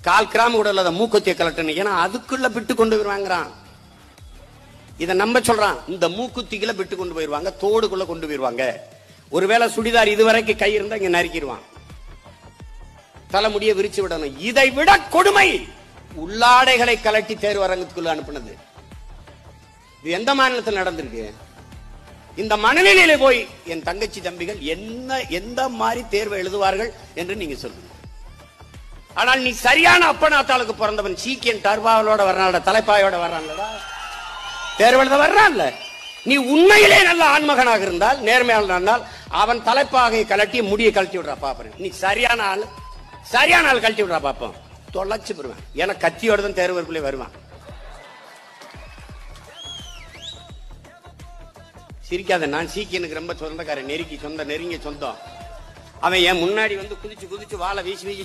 கால் gram கூட இல்லாத மூக்குத்திய கலட்டணும் ஏன்னா அதுக்குள்ள விட்டு கொண்டு வருவாங்கிறான் இத நம்ப சொல்றான் இந்த மூக்குத்திக்குள்ள விட்டு கொண்டு போயிருவாங்க தோடுக்குள்ள கொண்டு போயிருவாங்க ஒருவேளை சுடிதார் இதுவரைக்கும் கை இருந்தா இங்க நறுக்கிடுவான் தலைமுடிய விரிச்சு விடணும் இதை விட கொடுமை உள்ளாடைகளை கலட்டி தேர்வரங்கத்துக்குள்ள அனுப்புனது இது எந்த மாநிலத்தில் நடந்திருக்கு இந்த மனநிலையில போய் என் தங்கச்சி தம்பிகள் என்ன எந்த மாதிரி தேர்வு எழுதுவார்கள் என்று நீங்க சொல்லுங்க ஆனால் நீ சரியான அப்பனாத்தாளுக்கு பிறந்தவன் சீக்கியன் டர்பாவலோட வர்றான்டா தலைப்பாயோட வர்றான்லடா தேர்வு எழுத வர்றான்ல நீ உண்மையிலே நல்ல ஆண்மகனாக இருந்தால் நேர்மையாளர் இருந்தால் அவன் தலைப்பாகை கலட்டி முடியை கழட்டி விடுறா பாப்பறேன் நீ சரியான ஆள் சரியான ஆள் கழட்டி விடுறா பாப்போம் தொலைச்சு போடுவேன் ஏன்னா கத்தியோட தான் தேர்வருக்குள்ளே வருவான் சிரிக்காத நான் சீக்கியனுக்கு ரொம்ப சொந்தக்காரன் நெருக்கி சொந்த நெருங்கிய சொந்தம் அவன் என் முன்னாடி வந்து குதிச்சு குதிச்சு வாழை வீசி வீசி